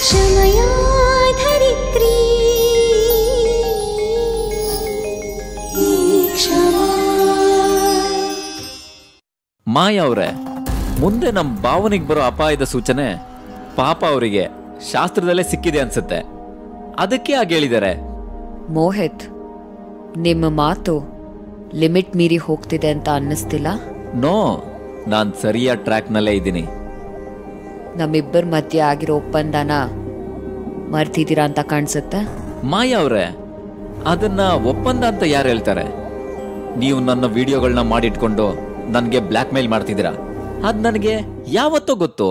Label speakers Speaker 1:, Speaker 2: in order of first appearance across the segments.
Speaker 1: क्षमया धरित्री क्षमा
Speaker 2: ಮಾಯ ಅವ್ರೆ ಮುಂದೆ ನಮ್ಮ ಭಾವನೆಗೆ ಬರೋ ಅಪಾಯದ ಸೂಚನೆ ಪಾಪ ಅವರಿಗೆ ಶಾಸ್ತ್ರದಲ್ಲೇ ಸಿಕ್ಕಿದೆ ಅನ್ಸುತ್ತೆ ಅದಕ್ಕೆ ಹಾಗೆ ಹೇಳಿದ್ದಾರೆ
Speaker 3: ಮೋಹಿತ್ ನಿಮ್ಮ ಮಾತು ಲಿಮಿಟ್ ಮೀರಿ ಹೋಗ್ತಿದೆ ಅಂತ ಅನ್ನಿಸ್ತಿಲ್ಲ
Speaker 2: ನೋ ನಾನ್ ಸರಿಯಾದ ಟ್ರ್ಯಾಕ್ನಲ್ಲೇ ಇದ್ದೀನಿ
Speaker 3: ನಮ್ಮಿಬ್ಬರ ಮಧ್ಯೆ ಆಗಿರೋ ಒಪ್ಪಂದನ ಮರ್ತಿದ್ದೀರಾ ಅಂತ ಕಾಣಿಸುತ್ತೆ
Speaker 2: ಮಾಯ ಅವ್ರೆ ಅದನ್ನ ಒಪ್ಪಂದ ಅಂತ ಯಾರು ಹೇಳ್ತಾರೆ ನೀವು ನನ್ನ ವಿಡಿಯೋಗಳನ್ನ ಮಾಡಿಟ್ಕೊಂಡು ನನಗೆ ಬ್ಲ್ಯಾಕ್ ಮೇಲ್ ಮಾಡ್ತಿದ್ದೀರಾ ಅದ್ ನನಗೆ ಯಾವತ್ತೋ ಗೊತ್ತು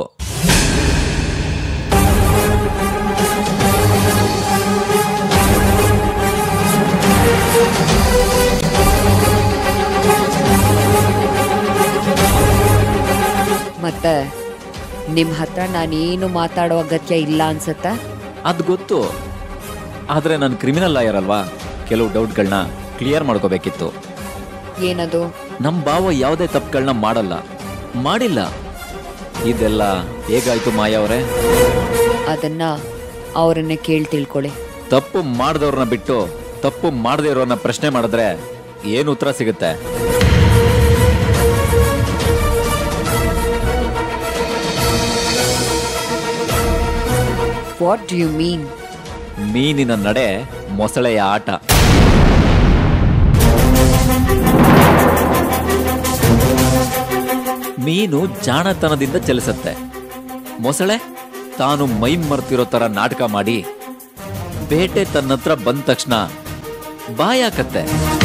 Speaker 3: ಮತ್ತೆ ನಿಮ್ಮ ಹತ್ರ ನಾನೇನು ಮಾತಾಡೋ ಅಗತ್ಯ ಇಲ್ಲ ಅನ್ಸುತ್ತೆ
Speaker 2: ಅದ್ ಗೊತ್ತು ಆದ್ರೆ ನಾನು ಕ್ರಿಮಿನಲ್ ಲಾಯರ್ ಅಲ್ವಾ ಕೆಲವು ಡೌಟ್ಗಳನ್ನ ಕ್ಲಿಯರ್ ಮಾಡ್ಕೋಬೇಕಿತ್ತು
Speaker 3: ಏನದು
Speaker 2: ನಮ್ ಭಾವ ಯಾವುದೇ ತಪ್ಪುಗಳನ್ನ ಮಾಡಲ್ಲ ಮಾಡಿಲ್ಲ ಇದೆಲ್ಲ ಹೇಗಾಯ್ತು ಮಾಯ ಅವರೇ
Speaker 3: ಅದನ್ನ ಅವರನ್ನೇ ಕೇಳಿ ತಿಳ್ಕೊಳ್ಳಿ
Speaker 2: ತಪ್ಪು ಮಾಡ್ದವ್ರನ್ನ ಬಿಟ್ಟು ತಪ್ಪು ಮಾಡದೇ ಇರೋನ್ನ ಪ್ರಶ್ನೆ ಮಾಡಿದ್ರೆ ಏನು ಉತ್ತರ ಸಿಗುತ್ತೆ
Speaker 3: ವಾಟ್ ಡು ಯು ಮೀನ್
Speaker 2: ಮೀನಿನ ನಡೆ ಮೊಸಳೆಯ ಆಟ ಮೀನು ಜಾಣತನದಿಂದ ಚಲಿಸತ್ತೆ ಮೊಸಳೆ ತಾನು ಮೈ ಮರ್ತಿರೋ ತರ ನಾಟಕ ಮಾಡಿ ಬೇಟೆ ತನ್ನತ್ರ ಬಂದ ತಕ್ಷಣ ಬಾಯಾಕತ್ತೆ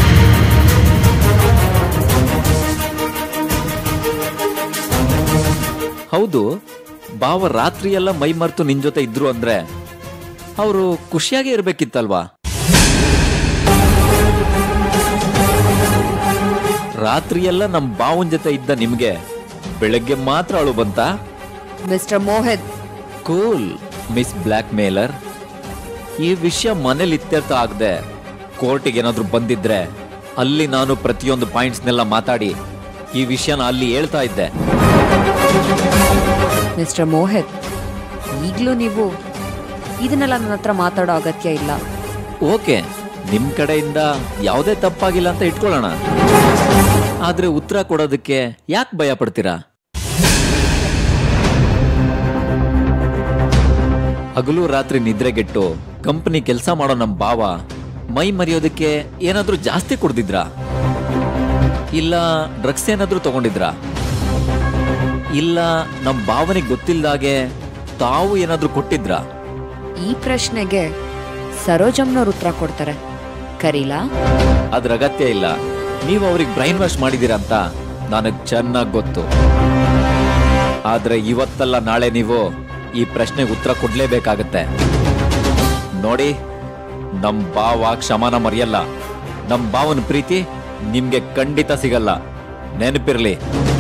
Speaker 2: ಹೌದು ಬಾವ ರಾತ್ರಿಯೆಲ್ಲ ಮೈ ಮರ್ತು ನಿನ್ ಜೊತೆ ಇದ್ರು ಅಂದ್ರೆ ಅವರು ಖುಷಿಯಾಗಿ ಇರ್ಬೇಕಿತ್ತಲ್ವಾ ರಾತ್ರಿಯೆಲ್ಲ ನಮ್ ಬಾವನ್ ಜೊತೆ ಇದ್ದ ನಿಮ್ಗೆ ಬೆಳಗ್ಗೆ ಮಾತ್ರ ಅಳು ಬಂತಾ
Speaker 3: mister Mohit
Speaker 2: cool miss blackmailer ಈ ವಿಷಯ ಮನೇಲಿ ಇತ್ಯರ್ಥ ಆಗದೆ ಕೋರ್ಟಿಗೆ ಏನಾದ್ರೂ ಬಂದಿದ್ರೆ ಅಲ್ಲಿ ನಾನು ಪ್ರತಿಯೊಂದು ಪಾಯಿಂಟ್ಸ್ನೆಲ್ಲ ಮಾತಾಡಿ ಈ ವಿಷಯನ ಅಲ್ಲಿ ಹೇಳ್ತಾ ಇದ್ದೆ
Speaker 3: ಮಿಸ್ಟರ್ ಮೋಹಿತ್ ಈಗಲೂ ನೀವು ಇದನ್ನೆಲ್ಲ ನನ್ನ ಹತ್ರ ಮಾತಾಡೋ ಅಗತ್ಯ ಇಲ್ಲ
Speaker 2: ಓಕೆ ನಿಮ್ ಕಡೆಯಿಂದ ಯಾವುದೇ ತಪ್ಪಾಗಿಲ್ಲ ಅಂತ ಇಟ್ಕೊಳ್ಳೋಣ ಆದ್ರೆ ಉತ್ತರ ಕೊಡೋದಕ್ಕೆ ಯಾಕೆ ಭಯ ಪಡ್ತೀರಾ ಹಗಲು ರಾತ್ರಿ ನಿದ್ರೆಗೆಟ್ಟು ಕಂಪನಿ ಕೆಲಸ ಮಾಡೋ ನಮ್ ಭಾವ ಮೈ ಮರೆಯೋದಕ್ಕೆ ಏನಾದ್ರೂ ಜಾಸ್ತಿ ಕುಡ್ದಿದ್ರಾ ಇಲ್ಲ ಡ್ರಗ್ಸ್ ಏನಾದ್ರೂ ತಗೊಂಡಿದ್ರಾ ಇಲ್ಲ ನಮ್ ಭಾವನೆಗೆ ಗೊತ್ತಿಲ್ದಾಗೆ ತಾವು ಏನಾದ್ರೂ ಕೊಟ್ಟಿದ್ರಾ
Speaker 3: ಈ ಪ್ರಶ್ನೆಗೆ ಸರೋಜಮ್ನವ್ರು ಉತ್ತರ ಕೊಡ್ತಾರೆ ಕರೀಲಾ
Speaker 2: ಅದ್ರ ಅಗತ್ಯ ಇಲ್ಲ ನೀವು ಅವ್ರಿಗೆ ಬ್ರೈನ್ ವಾಶ್ ಮಾಡಿದೀರ ಅಂತ ನನಗ್ ಚೆನ್ನಾಗ್ ಗೊತ್ತು ಆದ್ರೆ ಇವತ್ತಲ್ಲ ನಾಳೆ ನೀವು ಈ ಪ್ರಶ್ನೆಗೆ ಉತ್ತರ ಕೊಡ್ಲೇಬೇಕಾಗತ್ತೆ ನೋಡಿ ನಮ್ ಭಾವ ಕ್ಷಮಾನ ಮರೆಯಲ್ಲ ನಮ್ ಭಾವನ ಪ್ರೀತಿ ನಿಮ್ಗೆ ಖಂಡಿತ ಸಿಗಲ್ಲ ನೆನಪಿರ್ಲಿ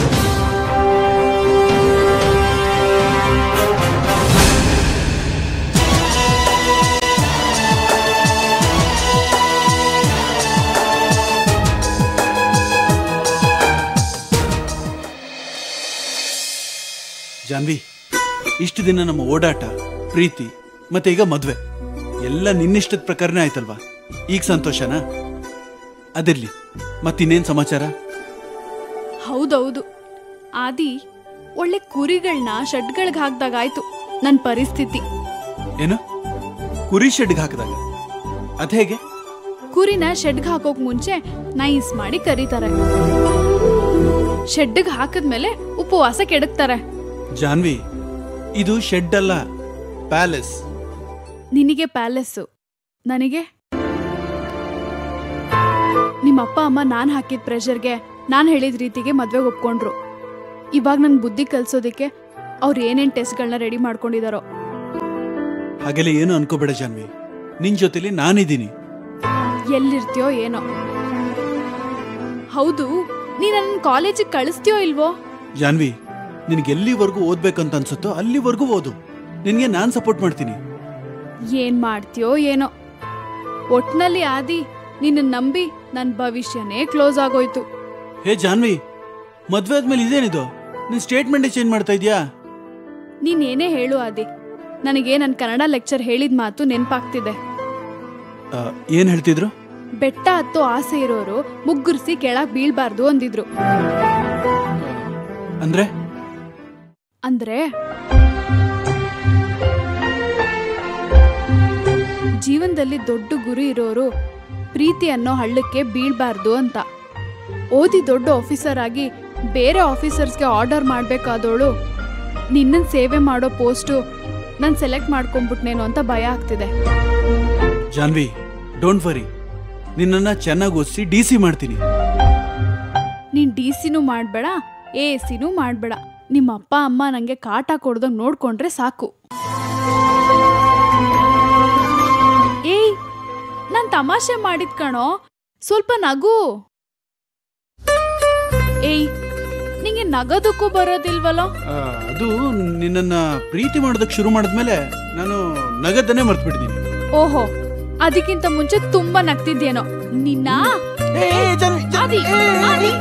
Speaker 4: ಜಾನ್ವಿ ಇಷ್ಟು ದಿನ ನಮ್ಮ ಓಡಾಟ ಪ್ರೀತಿ ಮತ್ತೆ ಈಗ ಮದ್ವೆ ಎಲ್ಲ ನಿನ್ನಿಷ್ಟದ ಪ್ರಕಾರನೇ ಆಯ್ತಲ್ವಾ ಈಗ ಸಂತೋಷನಾ ಅದಿರ್ಲಿ ಮತ್ತಿನ್ನೇನ್ ಸಮಾಚಾರ
Speaker 5: ಹೌದೌದು ಆದಿ ಒಳ್ಳೆ ಕುರಿಗಳನ್ನ ಶೆಡ್ಗಳಿಗೆ ಹಾಕ್ದಾಗಾಯ್ತು ನನ್ನ ಪರಿಸ್ಥಿತಿ
Speaker 4: ಏನು ಕುರಿ ಶೆಡ್ಗೆ ಹಾಕಿದಾಗ ಅದ್ ಹೇಗೆ
Speaker 5: ಕುರಿನ ಶೆಡ್ಗೆ ಹಾಕೋಕ್ ಮುಂಚೆ ನೈಸ್ ಮಾಡಿ ಕರೀತಾರೆ ಶೆಡ್ಗೆ ಹಾಕಿದ್ಮೇಲೆ ಉಪವಾಸ ಕೆಡಕ್ತಾರೆ
Speaker 4: ಜಾನ್ವಿ ಇದು ಶೆಡ್ ಅಲ್ಲ ಪ್ಯಾಲೇಸ್
Speaker 5: ನಿನಗೆ ಪ್ಯಾಲೆಸ್ಸು ನನಗೆ ನಿಮ್ಮ ಅಪ್ಪ ಅಮ್ಮ ನಾನು ಹಾಕಿದ ಪ್ರೆಷರ್ಗೆ ನಾನು ಹೇಳಿದ ರೀತಿಗೆ ಮದ್ವೆಗೆ ಒಪ್ಕೊಂಡ್ರು ಇವಾಗ ನನ್ ಬುದ್ಧಿ ಕಲ್ಸೋದಕ್ಕೆ ಅವ್ರು ಏನೇನ್ ಟೆಸ್ಟ್ಗಳನ್ನ ರೆಡಿ ಮಾಡ್ಕೊಂಡಿದಾರೋ
Speaker 4: ಹಾಗೆಲ್ಲ ಏನು ಅನ್ಕೋಬೇಡ ಜಾನ್ವಿ ನಿನ್ ಜೊತೆಲಿ ನಾನಿದ್ದೀನಿ
Speaker 5: ಎಲ್ಲಿರ್ತೀಯೋ ಏನೋ ಹೌದು ನೀ ನನ್ನ ಕಾಲೇಜಿಗೆ ಕಳಿಸ್ತೀಯೋ ಇಲ್ವೋ
Speaker 4: ಜಾನ್ವಿ ನಿನ್ಗೆ ಎಲ್ಲಿವರೆಗೂ ಓದ್ಬೇಕಂತ ಅನ್ಸುತ್ತೋ ಅಲ್ಲಿವರೆಗೂ ಓದು ನಿನ್ಗೆ ನಾನ್ ಸಪೋರ್ಟ್ ಮಾಡ್ತೀನಿ
Speaker 5: ಏನ್ ಮಾಡ್ತೀಯೋ ಏನೋ ಒಟ್ನಲ್ಲಿ ಆದಿ ನಿನ್ನ ನಂಬಿ ನನ್ನ ಭವಿಷ್ಯನೇ ಕ್ಲೋಸ್ ಆಗೋಯ್ತು
Speaker 4: ಹೇ ಜಾನ್ವಿ ಮದ್ವೆ ಆದ್ಮೇಲೆ ಇದೇನಿದು ನಿನ್ ಸ್ಟೇಟ್ಮೆಂಟ್ ಚೇಂಜ್ ಮಾಡ್ತಾ ಇದ್ಯಾ
Speaker 5: ನೀನ್ ಏನೇ ಹೇಳು ಆದಿ ನನಗೆ ನನ್ನ ಕನ್ನಡ ಲೆಕ್ಚರ್ ಹೇಳಿದ ಮಾತು ನೆನಪಾಗ್ತಿದೆ
Speaker 4: ಆ, ಏನ್ ಹೇಳ್ತಿದ್ರು
Speaker 5: ಬೆಟ್ಟ ಹತ್ತೋ ಆಸೆ ಇರೋರು ಮುಗ್ಗುರ್ಸಿ ಕೆಳಗ್ ಬೀಳ್ಬಾರ್ದು ಅಂದಿದ್ರು
Speaker 4: ಅಂದ್ರೆ
Speaker 5: ಅಂದ್ರೆ ಜೀವನದಲ್ಲಿ ದೊಡ್ಡ ಗುರಿ ಇರೋರು ಪ್ರೀತಿ ಅನ್ನೋ ಹಳ್ಳಕ್ಕೆ ಬೀಳ್ಬಾರ್ದು ಅಂತ ಓದಿ ದೊಡ್ಡ ಆಫೀಸರ್ ಆಗಿ ಬೇರೆ ಆಫೀಸರ್ಸ್ಗೆ ಆರ್ಡರ್ ಮಾಡಬೇಕಾದವಳು ನಿನ್ನನ್ ಸೇವೆ ಮಾಡೋ ಪೋಸ್ಟು ನಾನು ಸೆಲೆಕ್ಟ್ ಮಾಡ್ಕೊಂಡ್ಬಿಟ್ನೇನೋ ಅಂತ ಭಯ ಆಗ್ತಿದೆ
Speaker 4: ಜಾನ್ವಿ ಡೋಂಟ್ ವರಿ ನಿನ್ನನ್ನ ಚೆನ್ನಾಗಿ ಓದಿಸಿ ಡಿ ಸಿ ಮಾಡ್ತೀನಿ
Speaker 5: ನೀನ್ ಡಿ ಸಿನೂ ಮಾಡಬೇಡ ಎ ಸಿನೂ ಮಾಡಬೇಡ ನಿಮ್ಮ ಅಪ್ಪ ಅಮ್ಮ ನನಗೆ ಕಾಟ ಕೊಡ್ದಂಗೆ ನೋಡ್ಕೊಂಡ್ರೆ ಸಾಕು ಏಯ್ ನಾನ್ ತಮಾಷೆ ಮಾಡಿದ್ ಕಣೋ ಸ್ವಲ್ಪ ನಗು ಏಯ್ ನಿಂಗೆ ನಗೋದಕ್ಕೂ ಬರೋದಿಲ್ವಲ್ಲೋ
Speaker 4: ಆ, ಅದು ನಿನ್ನನ್ನ ಪ್ರೀತಿ ಮಾಡೋದಕ್ಕೆ ಶುರು ಮಾಡಿದ್ಮೇಲೆ ನಾನು ನಗದನ್ನೇ ಮರ್ತ್ಬಿಟ್ಟಿದ್ದೀನಿ
Speaker 5: ಓಹೋ ಅದಕ್ಕಿಂತ ಮುಂಚೆ ತುಂಬಾ ನಗ್ತಿದ್ಯೇನೋ ನಿನ್ನ ಆದಿ, ಆದಿ.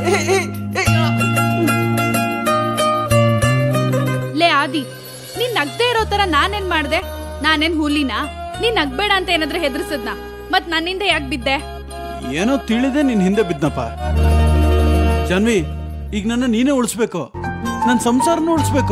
Speaker 5: ಲೇ ಆದಿ ನೀನ್ ನಗ್ದೇ ಇರೋ ತರ ನಾನೇನ್ ಮಾಡ್ದೆ ನಾನೇನ್ ಹುಲಿನಾ ನೀನ್ ನಗ್ಬೇಡ ಅಂತ ಏನಾದ್ರೂ ಹೆದರ್ಸದ್ನ ಮತ್ ನನ್ನಿಂದ ಯಾಕೆ ಬಿದ್ದೆ
Speaker 4: ಏನೋ ತಿಳಿದೆ ನಿನ್ ಹಿಂದೆ ಬಿದ್ನಪ್ಪ ಜಾನ್ವಿ ಈಗ ನನ್ನ ನೀನೇ ಉಳಿಸ್ಬೇಕು ನನ್ನ ಸಂಸಾರನ ಉಳಿಸ್ಬೇಕು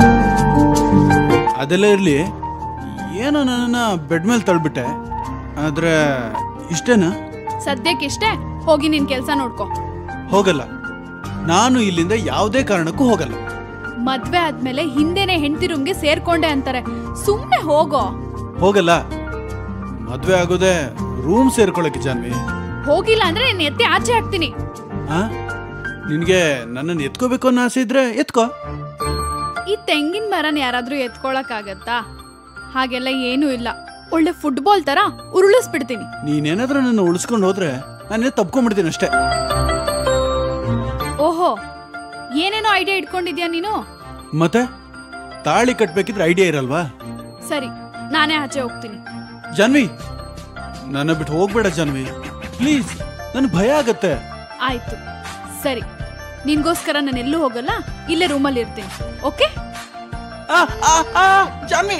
Speaker 4: ಅದೆಲ್ಲ ಇರ್ಲಿ ಏನೋ ನನ್ನನ್ನ ಬೆಡ್ ಮೇಲೆ ತಳ್ಬಿಟ್ಟೆ ಆದ್ರೆ ಇಷ್ಟೇನಾ
Speaker 5: ಸದ್ಯಕ್ಕಿಷ್ಟೇ ಹೋಗಿ ನಿನ್ ಕೆಲ್ಸ ನೋಡ್ಕೊ
Speaker 4: ಹೋಗಲ್ಲ ನಾನು ಇಲ್ಲಿಂದ ಯಾವುದೇ ಕಾರಣಕ್ಕೂ ಹೋಗಲ್ಲ
Speaker 5: ಮದ್ವೆ ಆದ್ಮೇಲೆ ಹಿಂದೆನೆ ಹೆಂಡತಿ ರೂಮ್ಗೆ ಸೇರ್ಕೊಂಡೆ ಅಂತಾರೆ ಸುಮ್ನೆ ಹೋಗೋ
Speaker 4: ಹೋಗಲ್ಲ ಮದ್ವೆ ಆಗೋದೇ ರೂಮ್ ಸೇರ್ಕೊಳಕ್ಕೆ ಜಾನ್ವಿ
Speaker 5: ಹೋಗಿಲ್ಲ ಅಂದ್ರೆ ನಿನ್ ಎತ್ತಿ ಆಚೆ ಹಾಕ್ತೀನಿ
Speaker 4: ಆ ನಿನ್ಗೆ ನನ್ನನ್ನು ಎತ್ಕೋಬೇಕು ಅನ್ನೋ ಆಸೆ ಇದ್ರೆ ಎತ್ಕೋ
Speaker 5: ಈ ತೆಂಗಿನ ಮರನ ಯಾರಾದ್ರೂ ಎತ್ಕೊಳಕ್ ಆಗತ್ತಾ ಹಾಗೆಲ್ಲ ಏನೂ ಇಲ್ಲ ಒಳ್ಳೆ ಫುಟ್ಬಾಲ್ ತರ ಉರುಳಿಸ್ಬಿಡ್ತೀನಿ
Speaker 4: ನೀನೇನಾದ್ರೂ ನನ್ನ ಉಳಿಸ್ಕೊಂಡು ಹೋದ್ರೆ ನಾನೇ ತಪ್ಕೊಂಡ್ಬಿಡ್ತೀನಿ ಅಷ್ಟೇ
Speaker 5: ಓಹೋ ಏನೇನೋ ಐಡಿಯಾ ಇಟ್ಕೊಂಡಿದ್ಯಾ ನೀನು
Speaker 4: ಮತ್ತೆ ತಾಳಿ ಕಟ್ಬೇಕಿದ್ರೆ ಐಡಿಯಾ ಇರಲ್ವಾ
Speaker 5: ಸರಿ ನಾನೇ ಆಚೆ ಹೋಗ್ತೀನಿ
Speaker 4: ಜಾನ್ವಿ ನನ್ನ ಬಿಟ್ಟು ಹೋಗ್ಬೇಡ ಜಾನ್ವಿ ಪ್ಲೀಸ್ ನನ್ ಭಯ ಆಗತ್ತೆ
Speaker 5: ಆಯ್ತು ಸರಿ ನಿನ್ಗೋಸ್ಕರ ನಾನು ಎಲ್ಲೂ ಹೋಗಲ್ಲ ಇಲ್ಲೇ ರೂಮಲ್ಲಿ ಇರ್ತೀನಿ ಓಕೆ
Speaker 4: ಜಾನ್ವಿ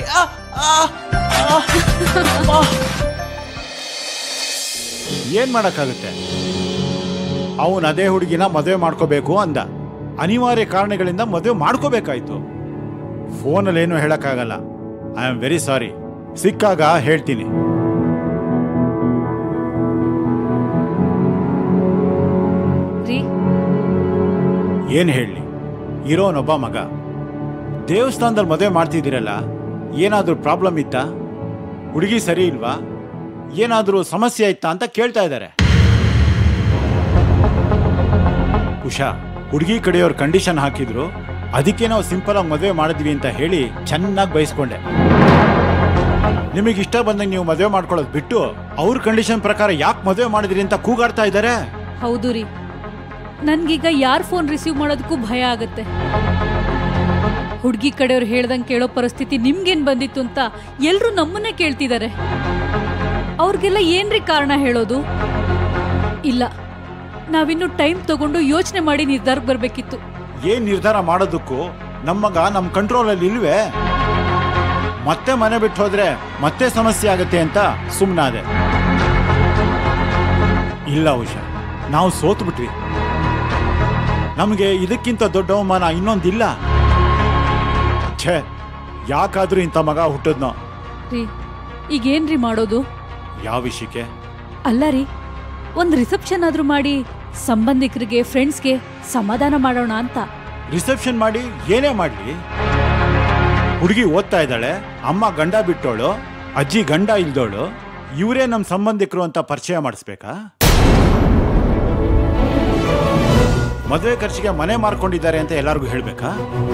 Speaker 6: ಏನ್ ಮಾಡಕ್ಕಾಗುತ್ತೆ ಅವನು ಅದೇ ಹುಡುಗಿನ ಮದುವೆ ಮಾಡ್ಕೋಬೇಕು ಅಂದ ಅನಿವಾರ್ಯ ಕಾರಣಗಳಿಂದ ಮದುವೆ ಮಾಡ್ಕೋಬೇಕಾಯ್ತು ಫೋನಲ್ಲಿ ಏನು ಹೇಳಕ್ಕಾಗಲ್ಲ ಐ ಆಮ್ ವೆರಿ ಸಾರಿ ಸಿಕ್ಕಾಗ ಹೇಳ್ತೀನಿ
Speaker 3: ರೀ
Speaker 6: ಏನ್ ಹೇಳಿ ಇರೋನೊಬ್ಬ ಮಗ ದೇವಸ್ಥಾನದಲ್ಲಿ ಮದುವೆ ಮಾಡ್ತಿದ್ದೀರಲ್ಲ ಏನಾದ್ರೂ ಪ್ರಾಬ್ಲಮ್ ಇತ್ತಾ ಹುಡುಗಿ ಸರಿ ಇಲ್ವಾ ಏನಾದ್ರೂ ಸಮಸ್ಯೆ ಆಯ್ತಾ ಅಂತ ಕೇಳ್ತಾ ಇದ್ದಾರೆ ಉಷಾ ಹುಡುಗಿ ಕಡೆಯವ್ರ ಕಂಡೀಷನ್ ಹಾಕಿದ್ರು ಅದಕ್ಕೆ ನಾವು ಸಿಂಪಲ್ ಆಗಿ ಮದುವೆ ಮಾಡಿದ್ವಿ ಅಂತ ಹೇಳಿ ಚೆನ್ನಾಗಿ ಬಯಸ್ಕೊಂಡೆ ನಿಮಗೆ ಇಷ್ಟ ಬಂದಂಗೆ ನೀವು ಮದುವೆ ಮಾಡ್ಕೊಳ್ಳೋದು ಬಿಟ್ಟು ಅವ್ರ ಕಂಡೀಷನ್ ಪ್ರಕಾರ ಯಾಕೆ ಮದುವೆ ಮಾಡಿದ್ರಿ ಅಂತ ಕೂಗಾಡ್ತಾ ಇದ್ದಾರೆ
Speaker 7: ಹೌದು ರೀ ನನ್ಗೀಗ ಯಾರ್ ಫೋನ್ ರಿಸೀವ್ ಮಾಡೋದಕ್ಕೂ ಭಯ ಆಗತ್ತೆ ಹುಡ್ಗಿ ಕಡೆಯವ್ರು ಹೇಳ್ದಂಗೆ ಕೇಳೋ ಪರಿಸ್ಥಿತಿ ನಿಮ್ಗೇನ್ ಬಂದಿತ್ತು ಅಂತ ಎಲ್ರೂ ನಮ್ಮನ್ನೇ ಕೇಳ್ತಿದ್ದಾರೆ ಅವ್ರಿಗೆಲ್ಲ ಏನ್ರಿ ಕಾರಣ ಹೇಳೋದು ಇಲ್ಲ ನಾವಿನ್ನು ಟೈಮ್ ತಗೊಂಡು ಯೋಚನೆ ಮಾಡಿ ನಿರ್ಧಾರಕ್ಕೆ ಬರ್ಬೇಕಿತ್ತು
Speaker 6: ಏನ್ ನಿರ್ಧಾರ ಮಾಡೋದಕ್ಕೂ ನಮ್ಮಗ ನಮ್ಮ ಕಂಟ್ರೋಲಲ್ಲಿ ಇಲ್ವೇ ಮತ್ತೆ ಮನೆ ಬಿಟ್ಟು ಹೋದ್ರೆ ಮತ್ತೆ ಸಮಸ್ಯೆ ಆಗುತ್ತೆ ಅಂತ ಸುಮ್ಮನಾದೆ ಇಲ್ಲ ಉಷಾ ನಾವು ಸೋತು ಬಿಟ್ವಿ ನಮಗೆ ಇದಕ್ಕಿಂತ ದೊಡ್ಡ ಅವಮಾನ ಇನ್ನೊಂದಿಲ್ಲ ಛೇ ಯಾಕಾದ್ರೂ ಇಂಥ ಮಗ ಹುಟ್ಟದ್ನೋ
Speaker 7: ರೀ ಈಗೇನ್ರಿ ಮಾಡೋದು
Speaker 6: ಯಾವ ವಿಷಯಕ್ಕೆ
Speaker 7: ಅಲ್ಲ ರೀ ಒಂದ್ ರಿಸೆಪ್ಷನ್ ಆದ್ರೂ ಮಾಡಿ ಸಂಬಂಧಿಕರಿಗೆ ಫ್ರೆಂಡ್ಸ್ಗೆ ಸಮಾಧಾನ ಮಾಡೋಣ ಅಂತ
Speaker 6: ರಿಸೆಪ್ಷನ್ ಮಾಡಿ ಏನೇ ಮಾಡ್ಲಿ ಹುಡುಗಿ ಓದ್ತಾ ಇದ್ದಾಳೆ ಅಮ್ಮ ಗಂಡ ಬಿಟ್ಟೋಳು ಅಜ್ಜಿ ಗಂಡ ಇಲ್ದೋಳು ಇವರೇ ನಮ್ಮ ಸಂಬಂಧಿಕರು ಅಂತ ಪರಿಚಯ ಮಾಡಿಸ್ಬೇಕಾ ಮದುವೆ ಖರ್ಚಿಗೆ ಮನೆ ಮಾರ್ಕೊಂಡಿದ್ದಾರೆ ಅಂತ ಎಲ್ಲರಿಗೂ ಹೇಳ್ಬೇಕಾ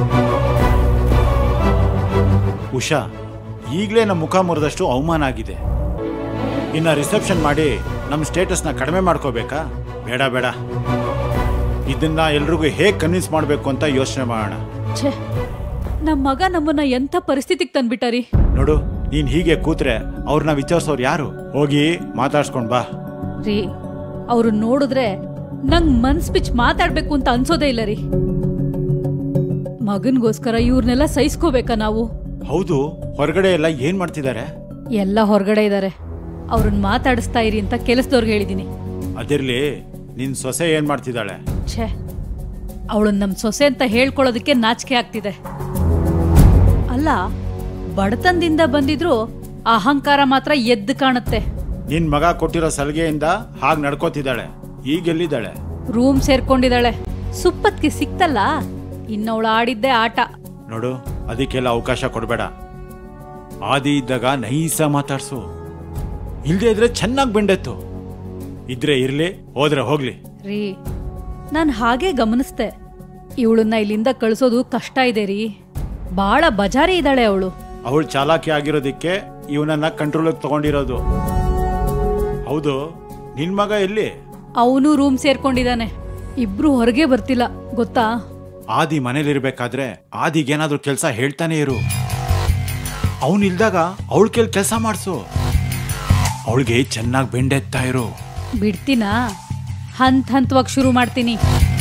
Speaker 6: ಉಷಾ ಈಗಲೇ ನಮ್ಮ ಮುಖ ಮುರಿದಷ್ಟು ಅವಮಾನ ಆಗಿದೆ ಇನ್ನ ರಿಸೆಪ್ಷನ್ ಮಾಡಿ ನಮ್ಮ ಸ್ಟೇಟಸ್ನ ಕಡಿಮೆ ಮಾಡ್ಕೋಬೇಕಾ ಬೇಡ ಬೇಡ ಇದನ್ನ ಎಲ್ರಿಗೂ ಹೇಗೆ ಕನ್ವಿನ್ಸ್ ಮಾಡಬೇಕು ಅಂತ ಯೋಚನೆ ಮಾಡೋಣ
Speaker 7: ಛೇ ನಮ್ ಮಗ ನಮ್ಮನ್ನ ಎಂಥ ಪರಿಸ್ಥಿತಿಗೆ ತಂದ್ಬಿಟ್ಟಾರಿ
Speaker 6: ನೋಡು ನೀನ್ ಹೀಗೆ ಕೂತ್ರೆ ಅವ್ರನ್ನ ವಿಚಾರಿಸೋರು ಯಾರು ಹೋಗಿ ಮಾತಾಡ್ಸ್ಕೊಂಡ್ ಬಾ
Speaker 7: ರೀ ಅವ್ರು ನೋಡಿದ್ರೆ ನಂಗ್ ಮನ್ಸ್ ಬಿಚ್ ಮಾತಾಡ್ಬೇಕು ಅಂತ ಅನ್ಸೋದೇ ಇಲ್ಲ ರೀ ಮಗನ್ಗೋಸ್ಕರ ಇವ್ರನ್ನೆಲ್ಲ ಸಹಿಸ್ಕೋಬೇಕಾ ನಾವು
Speaker 6: ಹೌದು ಹೊರಗಡೆ ಎಲ್ಲ ಏನ್ ಮಾಡ್ತಿದ್ದಾರೆ
Speaker 7: ಎಲ್ಲ ಹೊರಗಡೆ ಇದ್ದಾರೆ ಅವ್ರನ್ನ ಮಾತಾಡಿಸ್ತಾ ಇರಿ ಅಂತ ಕೆಲಸದವ್ರಿಗೆ ಹೇಳಿದೀನಿ
Speaker 6: ಅದಿರ್ಲಿ ನಿನ್ ಸೊಸೆ ಏನ್ ಮಾಡ್ತಿದ್ದಾಳೆ
Speaker 7: ಛೇ ಅವಳನ್ನ ನಮ್ ಸೊಸೆ ಅಂತ ಹೇಳ್ಕೊಳ್ಳೋದಕ್ಕೆ ನಾಚಿಕೆ ಆಗ್ತಿದೆ ಅಲ್ಲ ಬಡತನದಿಂದ ಬಂದಿದ್ರು ಅಹಂಕಾರ ಮಾತ್ರ ಎದ್ದು ಕಾಣುತ್ತೆ
Speaker 6: ನಿನ್ ಮಗ ಕೊಟ್ಟಿರೋ ಸಲಿಗೆಯಿಂದ ಹಾಗೆ ನಡ್ಕೋತಿದ್ದಾಳೆ ಈಗ ಎಲ್ಲಿದ್ದಾಳೆ
Speaker 7: ರೂಮ್ ಸೇರ್ಕೊಂಡಿದ್ದಾಳೆ ಸುಪ್ಪತ್ಗೆ ಸಿಕ್ತಲ್ಲ ಇನ್ನವಳು ಆಡಿದ್ದೆ ಆಟ
Speaker 6: ನೋಡು ಅದಕ್ಕೆಲ್ಲ ಅವಕಾಶ ಕೊಡಬೇಡ ಆದಿ ಇದ್ದಾಗ ನೈಸ ಮಾತಾಡ್ಸು ಇಲ್ದೇ ಇದ್ರೆ ಚೆನ್ನಾಗಿ ಬೆಂಡೆತ್ತು ಇದ್ರೆ ಇರ್ಲಿ ಹೋದ್ರೆ ಹೋಗ್ಲಿ
Speaker 7: ರೀ ನಾನು ಹಾಗೆ ಗಮನಿಸ್ದೆ ಇವಳನ್ನ ಇಲ್ಲಿಂದ ಕಳಿಸೋದು ಕಷ್ಟ ಇದೆ ರೀ ಬಾಳ ಬಜಾರಿ ಇದ್ದಾಳೆ ಅವಳು
Speaker 6: ಅವಳು ಚಾಲಾಕಿ ಆಗಿರೋದಕ್ಕೆ ಇವನನ್ನ ಕಂಟ್ರೋಲಿಗೆ ತಗೊಂಡಿರೋದು ಹೌದು ನಿನ್ ಮಗ ಎಲ್ಲಿ
Speaker 7: ಅವನು ರೂಮ್ ಸೇರ್ಕೊಂಡಿದ್ದಾನೆ ಇಬ್ರು ಹೊರಗೆ ಬರ್ತಿಲ್ಲ ಗೊತ್ತಾ
Speaker 6: ಆದಿ ಮನೇಲಿರ್ಬೇಕಾದ್ರೆ ಆದಿಗೇನಾದ್ರೂ ಕೆಲಸ ಹೇಳ್ತಾನೆ ಇರು ಅವನು ಇಲ್ದಾಗ ಅವಳ ಕೇಳಿ ಕೆಲಸ ಮಾಡಿಸು ಅವಳಿಗೆ ಚೆನ್ನಾಗಿ ಬೆಂಡೆತ್ತಾ ಇರು
Speaker 7: ಬಿಡ್ತೀನಾ ಹಂತ ಹಂತವಾಗಿ ಶುರು ಮಾಡ್ತೀನಿ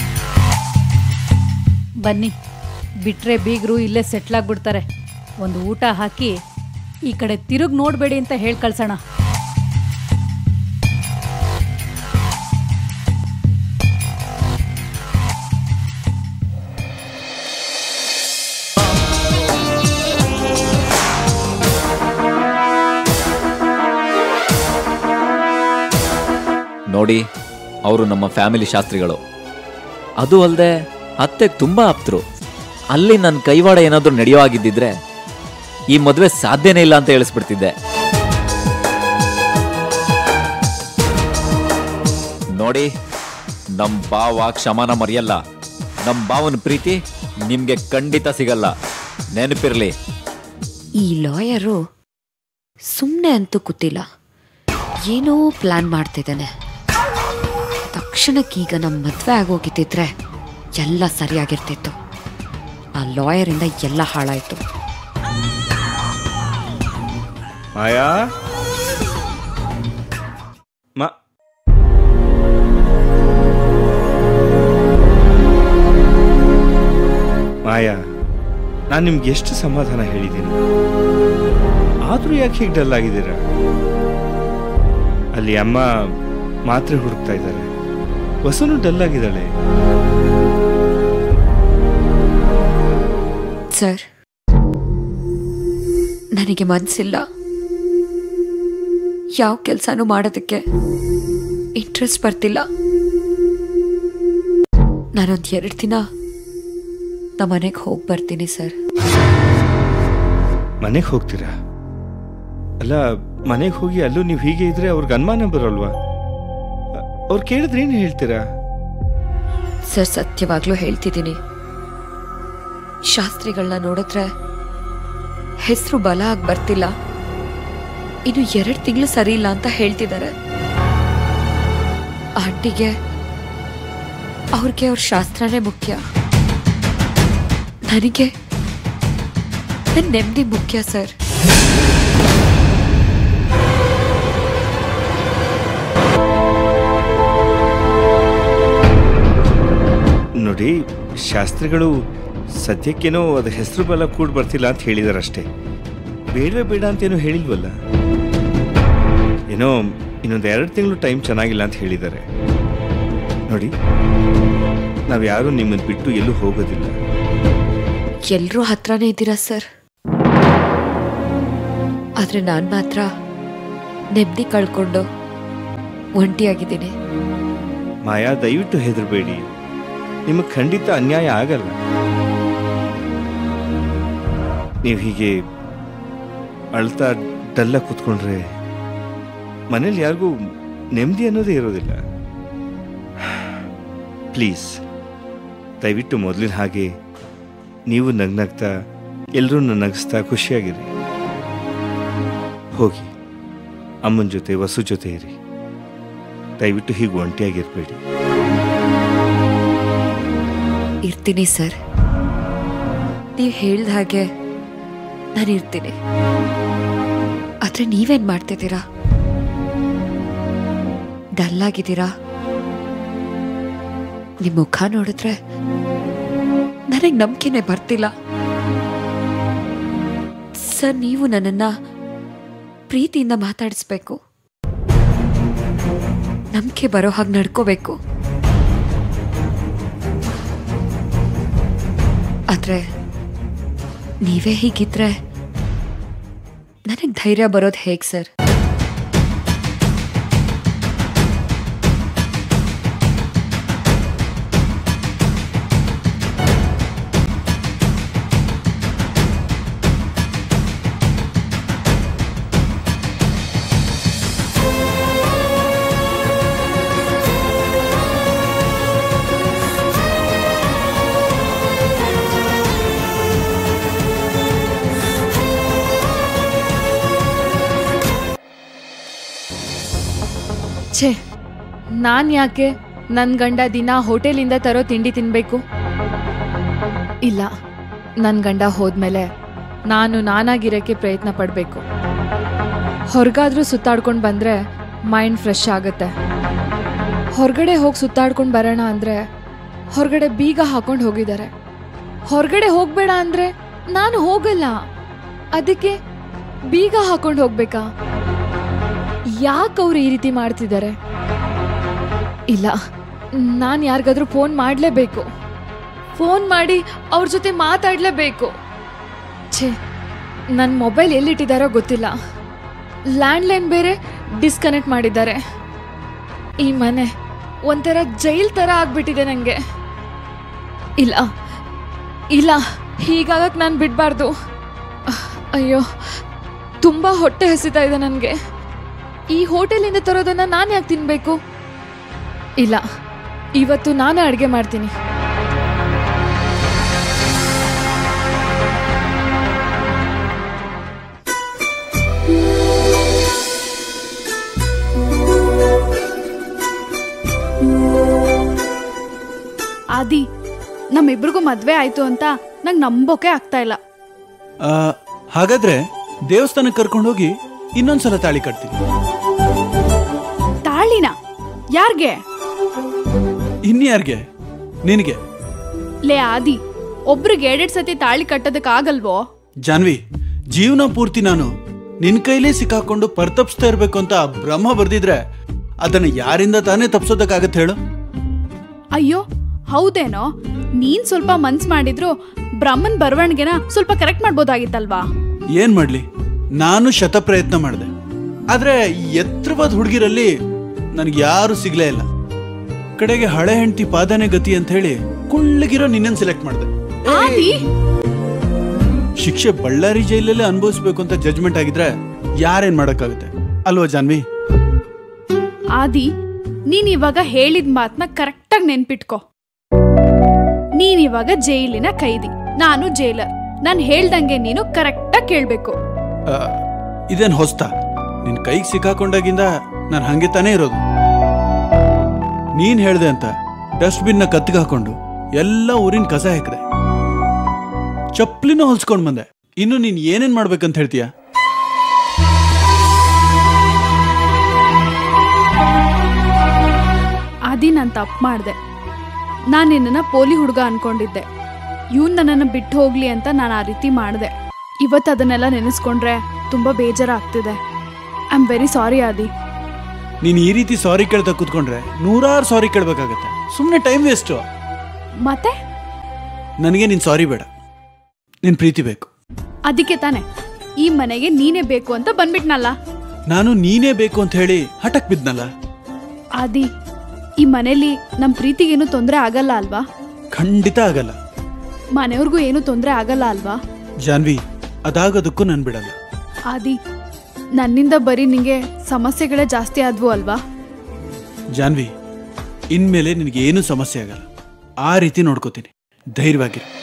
Speaker 7: ಬನ್ನಿ ಬಿಟ್ರೆ ಬೀಗರು ಇಲ್ಲೇ ಸೆಟ್ಲ್ ಆಗ್ಬಿಡ್ತಾರೆ ಒಂದು ಊಟ ಹಾಕಿ ಈ ಕಡೆ ತಿರುಗ್ ನೋಡ್ಬೇಡಿ ಅಂತ ಹೇಳಿ ಕಳ್ಸೋಣ
Speaker 2: ನೋಡಿ ಅವರು ನಮ್ಮ ಫ್ಯಾಮಿಲಿ ಶಾಸ್ತ್ರಿಗಳು ಅದು ಅಲ್ಲದೆ ಅತ್ತೆಗೆ ತುಂಬಾ ಆಪ್ತರು ಅಲ್ಲಿ ನನ್ನ ಕೈವಾಡ ಏನಾದರೂ ನಡೆಯೋ ಆಗಿದ್ದಿದ್ರೆ ಈ ಮದುವೆ ಸಾಧ್ಯನೇ ಇಲ್ಲ ಅಂತ ಹೇಳಿಸ್ಬಿಡ್ತಿದ್ದೆ ನೋಡಿ ನಮ್ಮ ಬಾವ ಕ್ಷಮನ ಮರೆಯಲ್ಲ ನಮ್ಮ ಬಾವನ ಪ್ರೀತಿ ನಿಮ್ಗೆ ಖಂಡಿತ ಸಿಗಲ್ಲ ನೆನಪಿರ್ಲಿ
Speaker 3: ಈ ಲಾಯರು ಸುಮ್ಮನೆ ಅಂತೂ ಕೂತಿಲ್ಲ ಏನೋ ಪ್ಲಾನ್ ಮಾಡ್ತಿದ್ದಾನೆ ತಕ್ಷಣಕ್ಕೀಗ ನಮ್ಮ ಮದುವೆ ಆಗೋಗಿದ್ದಿದ್ರೆ ಎಲ್ಲ ಸರಿಯಾಗಿರ್ತಿತ್ತು ಆ ಲಾಯರಿಂದ ಎಲ್ಲ ಹಾಳಾಯ್ತು
Speaker 8: ಮಾಯಾ ಮಾ ಮಾಯಾ ನಾನು ನಿಮ್ಗೆ ಎಷ್ಟು ಸಮಾಧಾನ ಹೇಳಿದ್ದೀನಿ ಆದರೂ ಯಾಕೆ ಹೀಗೆ ಡಲ್ ಆಗಿದ್ದೀರಾ ಅಲ್ಲಿ ಅಮ್ಮ ಮಾತ್ರೆ ಹುಡುಕ್ತಾ ಇದ್ದಾರೆ ವಸನು ಡಲ್ ಆಗಿದ್ದಾಳೆ
Speaker 3: ಸರ್ ನನಗೆ ಮನಸ್ಸಿಲ್ಲ ಯಾವ ಕೆಲಸನೂ ಮಾಡೋದಕ್ಕೆ ಇಂಟ್ರೆಸ್ಟ್ ಬರ್ತಿಲ್ಲ ನಾನೊಂದು ಎರಡು ದಿನ ನಮ್ಮ ಮನೆಗೆ ಹೋಗಿ ಬರ್ತೀನಿ ಸರ್
Speaker 8: ಮನೆಗೆ ಹೋಗ್ತೀರಾ ಅಲ್ಲ ಮನೆಗೆ ಹೋಗಿ ಅಲ್ಲೂ ನೀವು ಹೀಗೆ ಇದ್ರೆ ಅವ್ರಿಗೆ ಅನುಮಾನ ಬರೋಲ್ವಾ ಅವ್ರು ಕೇಳಿದ್ರೆ ಏನು ಹೇಳ್ತೀರಾ
Speaker 3: ಸರ್ ಸತ್ಯವಾಗ್ಲೂ ಹೇಳ್ತಿದ್ದೀನಿ ಶಾಸ್ತ್ರಿಗಳನ್ನ ನೋಡಿದ್ರೆ ಹೆಸರು ಬಲ ಆಗಿ ಬರ್ತಿಲ್ಲ ಇನ್ನು ಎರಡು ತಿಂಗಳು ಸರಿ ಇಲ್ಲ ಅಂತ ಹೇಳ್ತಿದ್ದಾರೆ ಆಂಟಿಗೆ ಅವ್ರಿಗೆ ಅವ್ರ ಶಾಸ್ತ್ರನೇ ಮುಖ್ಯ ನನಗೆ ನನ್ನ ನೆಮ್ಮದಿ ಮುಖ್ಯ ಸರ್
Speaker 8: ನೋಡಿ ಶಾಸ್ತ್ರಿಗಳು ಸದ್ಯಕ್ಕೇನೋ ಅದು ಹೆಸರು ಬಲ ಕೂಡ ಬರ್ತಿಲ್ಲ ಅಂತ ಹೇಳಿದಾರಷ್ಟೇ ಬೇಡವೇ ಬೇಡ ಅಂತೇನೋ ಹೇಳಿಲ್ವಲ್ಲ ಏನೋ ಇನ್ನೊಂದು ಎರಡು ತಿಂಗಳು ಟೈಮ್ ಚೆನ್ನಾಗಿಲ್ಲ ಅಂತ ಹೇಳಿದ್ದಾರೆ ನೋಡಿ ನಾವು ಯಾರೂ ನಿಮ್ಮನ್ನು ಬಿಟ್ಟು ಎಲ್ಲೂ ಹೋಗೋದಿಲ್ಲ
Speaker 3: ಎಲ್ಲರೂ ಹತ್ರನೇ ಇದ್ದೀರಾ ಸರ್ ಆದ್ರೆ ನಾನು ಮಾತ್ರ ನೆಮ್ಮದಿ ಕಳ್ಕೊಂಡು ಒಂಟಿಯಾಗಿದ್ದೀನಿ
Speaker 8: ಮಾಯಾ ದಯವಿಟ್ಟು ಹೆದರಬೇಡಿ ನಿಮಗೆ ಖಂಡಿತ ಅನ್ಯಾಯ ಆಗಲ್ಲ ನೀವು ಹೀಗೆ ಅಳ್ತಾ ಡಲ್ಲ ಕೂತ್ಕೊಂಡ್ರೆ ಮನೇಲಿ ಯಾರಿಗೂ ನೆಮ್ಮದಿ ಅನ್ನೋದೇ ಇರೋದಿಲ್ಲ ಪ್ಲೀಸ್ ದಯವಿಟ್ಟು ಮೊದಲಿನ ಹಾಗೆ ನೀವು ನಗ್ನಗ್ತಾ ಎಲ್ಲರೂ ನಗಿಸ್ತಾ ಖುಷಿಯಾಗಿರಿ ಹೋಗಿ ಅಮ್ಮನ ಜೊತೆ ವಸು ಜೊತೆ ಇರಿ ದಯವಿಟ್ಟು ಹೀಗೆ ಒಂಟಿಯಾಗಿರ್ಬೇಡಿ
Speaker 3: ಇರ್ತೀನಿ ಸರ್ ನೀವು ಹೇಳ್ದ ಹಾಗೆ ನಾನು ಇರ್ತೀನಿ ಆದ್ರೆ ನೀವೇನ್ ಮಾಡ್ತಿದ್ದೀರಾ ಡಲ್ ಆಗಿದ್ದೀರಾ ನಿಮ್ ಮುಖ ನೋಡಿದ್ರೆ ನನ್ನ ನನಗೆ ನಂಬಿಕೆನೆ ಬರ್ತಿಲ್ಲ ಸರ್ ನೀವು ನನ್ನನ್ನ ಪ್ರೀತಿಯಿಂದ ಮಾತಾಡಿಸ್ಬೇಕು ನಂಬಿಕೆ ಬರೋ ಹಾಗೆ ನಡ್ಕೋಬೇಕು ಆದ್ರೆ ನೀವೇ ಹೀಗಿದ್ರೆ ನನಗೆ ಧೈರ್ಯ ಬರೋದು ಹೇಗೆ ಸರ್
Speaker 9: ಛೇ ನಾನ್ ಯಾಕೆ ನನ್ನ ಗಂಡ ದಿನ ಹೋಟೆಲಿಂದ ತರೋ ತಿಂಡಿ ತಿನ್ಬೇಕು ಇಲ್ಲ ನನ್ನ ಗಂಡ ಹೋದ್ಮೇಲೆ ನಾನು ನಾನಾಗಿರೋಕ್ಕೆ ಪ್ರಯತ್ನ ಪಡಬೇಕು ಹೊರಗಾದ್ರೂ ಸುತ್ತಾಡ್ಕೊಂಡು ಬಂದ್ರೆ ಮೈಂಡ್ ಫ್ರೆಶ್ ಆಗುತ್ತೆ ಹೊರಗಡೆ ಹೋಗಿ ಸುತ್ತಾಡ್ಕೊಂಡು ಬರೋಣ ಅಂದ್ರೆ ಹೊರಗಡೆ ಬೀಗ ಹಾಕೊಂಡು ಹೋಗಿದ್ದಾರೆ ಹೊರಗಡೆ ಹೋಗ್ಬೇಡ ಅಂದ್ರೆ ನಾನು ಹೋಗಲ್ಲ ಅದಕ್ಕೆ ಬೀಗ ಹಾಕೊಂಡು ಹೋಗ್ಬೇಕಾ ಯಾಕೆ ಅವ್ರು ಈ ರೀತಿ ಮಾಡ್ತಿದ್ದಾರೆ ಇಲ್ಲ ನಾನು ಯಾರಿಗಾದ್ರೂ ಫೋನ್ ಮಾಡಲೇಬೇಕು ಫೋನ್ ಮಾಡಿ ಅವ್ರ ಜೊತೆ ಮಾತಾಡಲೇಬೇಕು ಛೇ ನನ್ನ ಮೊಬೈಲ್ ಎಲ್ಲಿಟ್ಟಿದ್ದಾರೋ ಗೊತ್ತಿಲ್ಲ ಲ್ಯಾಂಡ್ಲೈನ್ ಬೇರೆ ಡಿಸ್ಕನೆಕ್ಟ್ ಮಾಡಿದ್ದಾರೆ ಈ ಮನೆ ಒಂಥರ ಜೈಲ್ ಥರ ಆಗ್ಬಿಟ್ಟಿದೆ ನನಗೆ ಇಲ್ಲ ಇಲ್ಲ ಹೀಗಾಗಕ್ಕೆ ನಾನು ಬಿಡಬಾರ್ದು ಅಯ್ಯೋ ತುಂಬ ಹೊಟ್ಟೆ ಹಸಿತಾ ಇದೆ ನನಗೆ ಈ ಹೋಟೆಲಿಂದ ತರೋದನ್ನ ನಾನು ಯಾಕೆ ತಿನ್ಬೇಕು ಇಲ್ಲ ಇವತ್ತು ನಾನೇ ಅಡುಗೆ ಮಾಡ್ತೀನಿ
Speaker 5: ಆದಿ ನಮ್ಮಿಬ್ರಿಗೂ ಮದ್ವೆ ಆಯ್ತು ಅಂತ ನಂಗೆ ನಂಬೋಕೆ ಆಗ್ತಾ ಇಲ್ಲ
Speaker 4: ಆ, ಹಾಗಾದ್ರೆ ದೇವಸ್ಥಾನಕ್ಕೆ ಕರ್ಕೊಂಡೋಗಿ ಇನ್ನೊಂದ್ಸಲ ತಾಳಿ ಕಟ್ತೀನಿ
Speaker 5: ತಾಳಿನ ಯಾರ್ಗೆ
Speaker 4: ಇನ್ಯಾರ್ಗೆ ನಿನಗೆ
Speaker 5: ಲೇ ಆದಿ ಒಬ್ರಿಗೆ ಎರಡೆರಡು ಸತಿ ತಾಳಿ ಕಟ್ಟೋದಕ್ಕಾಗಲ್ವೋ
Speaker 4: ಜಾನ್ವಿ ಜೀವನ ಪೂರ್ತಿ ನಾನು ನಿನ್ ಕೈಲೇ ಸಿಕ್ಕಾಕೊಂಡು ಪರ್ತಪ್ಸ್ತಾ ಇರ್ಬೇಕು ಅಂತ ಬ್ರಹ್ಮ ಬರ್ದಿದ್ರೆ ಅದನ್ನ ಯಾರಿಂದ ತಾನೇ ತಪ್ಸೋದಕ್ಕಾಗತ್ತೆ ಹೇಳು
Speaker 5: ಅಯ್ಯೋ ಹೌದೇನೋ ನೀನ್ ಸ್ವಲ್ಪ ಮನ್ಸ್ ಮಾಡಿದ್ರು ಬ್ರಹ್ಮನ್ ಬರವಣಿಗೆನ ಸ್ವಲ್ಪ ಕರೆಕ್ಟ್ ಮಾಡ್ಬೋದಾಗಿತ್ತಲ್ವಾ
Speaker 4: ಏನ್ ಮಾಡ್ಲಿ ನಾನು ಶತ ಪ್ರಯತ್ನ ಮಾಡಿದೆ ಆದ್ರೆ ಈ ಎತ್ತರವಾದ ಹುಡುಗಿರಲ್ಲಿ ನನಗೆ ಯಾರು ಸಿಗ್ಲೇ ಇಲ್ಲ ಕಡೆಗೆ ಹಳೆ ಹೆಂಡತಿ ಪಾದನೆ ಗತಿ ಅಂತ ಹೇಳಿ ಕುಳ್ಳಗಿರೋ ನಿನ್ನನ್ ಸೆಲೆಕ್ಟ್ ಮಾಡಿದೆ
Speaker 5: ಆದಿ
Speaker 4: ಶಿಕ್ಷೆ ಬಳ್ಳಾರಿ ಜೈಲಲ್ಲೇ ಅನುಭವಿಸ್ಬೇಕು ಅಂತ ಜಜ್ಮೆಂಟ್ ಆಗಿದ್ರೆ ಯಾರೇನ್ ಮಾಡಕ್ಕಾಗುತ್ತೆ ಅಲ್ವಾ ಜಾನ್ವಿ
Speaker 5: ಆದಿ ನೀನ್ ಇವಾಗ ಹೇಳಿದ ಮಾತನ್ನ ಕರೆಕ್ಟಾಗಿ ನೆನ್ಪಿಟ್ಕೋ ನೀನ್ ಇವಾಗ ಜೈಲಿನ ಕೈದಿ ನಾನು ಜೈಲರ್ ನಾನ್ ಹೇಳ್ದಂಗೆ ನೀನು ಕರೆಕ್ಟಾಗಿ ಕೇಳ್ಬೇಕು
Speaker 4: ಆ, ಇದೇನ್ ಹೊಸ್ತ ನಿನ್ ಕೈಗೆ ಸಿಕ್ಕಾಕೊಂಡಾಗಿಂದ ನಾನು ಹಂಗೆ ತಾನೇ ಇರೋದು ನೀನ್ ಹೇಳ್ದೆ ಅಂತ ಡಸ್ಟ್ಬಿನ್ ನ ಕತ್ತಿಗೆ ಹಾಕೊಂಡು ಎಲ್ಲ ಊರಿನ ಕಸ ಹಾಕಿದೆ ಚಪ್ಲಿನ ಹೊಲ್ಸ್ಕೊಂಡ್ ಬಂದೆ ಇನ್ನು ನೀನ್ ಏನೇನ್ ಮಾಡ್ಬೇಕಂತ ಹೇಳ್ತೀಯ
Speaker 5: ಆದಿ ನಾನು ತಪ್ಪು ಮಾಡಿದೆ ನಾನು ನಿನ್ನನ್ನು ಪೋಲಿ ಹುಡುಗ ಅನ್ಕೊಂಡಿದ್ದೆ ಇವನ್ ನನ್ನನ್ನು ಬಿಟ್ಟು ಹೋಗ್ಲಿ ಅಂತ ನಾನು ಆ ರೀತಿ ಮಾಡಿದೆ ಇವತ್ತು ಅದನ್ನೆಲ್ಲ ನೆನೆಸ್ಕೊಂಡ್ರೆ ತುಂಬ ಬೇಜಾರಾಗ್ತಿದೆ ಐ ಆಮ್ ವೆರಿ ಸಾರಿ ಆದಿ
Speaker 4: ನೀನ್ ಈ ರೀತಿ ಸಾರಿ ಕೇಳ್ತಾ ಕೂತ್ಕೊಂಡ್ರೆ ನೂರಾರು ಸಾರಿ ಕೇಳ್ಬೇಕಾಗತ್ತೆ ಸುಮ್ಮನೆ ಟೈಮ್ ವೇಸ್ಟು
Speaker 5: ಮತ್ತೆ
Speaker 4: ನನಗೆ ನೀನ್ ಸಾರಿ ಬೇಡ ನಿನ್ ಪ್ರೀತಿ ಬೇಕು
Speaker 5: ಅದಕ್ಕೆ ತಾನೆ ಈ ಮನೆಗೆ ನೀನೇ ಬೇಕು ಅಂತ ಬಂದ್ಬಿಟ್ನಲ್ಲ
Speaker 4: ನಾನು ನೀನೇ ಬೇಕು ಅಂತ ಹೇಳಿ ಹಠಕ್ ಬಿದ್ನಲ್ಲ
Speaker 5: ಆದಿ ಈ ಮನೇಲಿ ನಮ್ಮ ಪ್ರೀತಿಗೇನು ತೊಂದರೆ ಆಗಲ್ಲ ಅಲ್ವಾ
Speaker 4: ಖಂಡಿತ ಆಗಲ್ಲ
Speaker 5: ಮನೆಯವ್ರಿಗೂ ಏನು ತೊಂದರೆ ಆಗಲ್ಲ ಅಲ್ವಾ
Speaker 4: ಜಾನ್ವಿ ಅದಾಗೋದಕ್ಕೂ ನನ್ ಬಿಡಲ್ಲ
Speaker 5: ಆದಿ ನನ್ನಿಂದ ಬರೀ ನಿಂಗೆ ಸಮಸ್ಯೆಗಳೇ ಜಾಸ್ತಿ ಆದ್ವು ಅಲ್ವಾ
Speaker 4: ಜಾನ್ವಿ ಇನ್ಮೇಲೆ ನಿನಗೆ ಏನೂ ಸಮಸ್ಯೆ ಆಗಲ್ಲ ಆ ರೀತಿ ನೋಡ್ಕೋತೀನಿ ಧೈರ್ಯವಾಗಿರು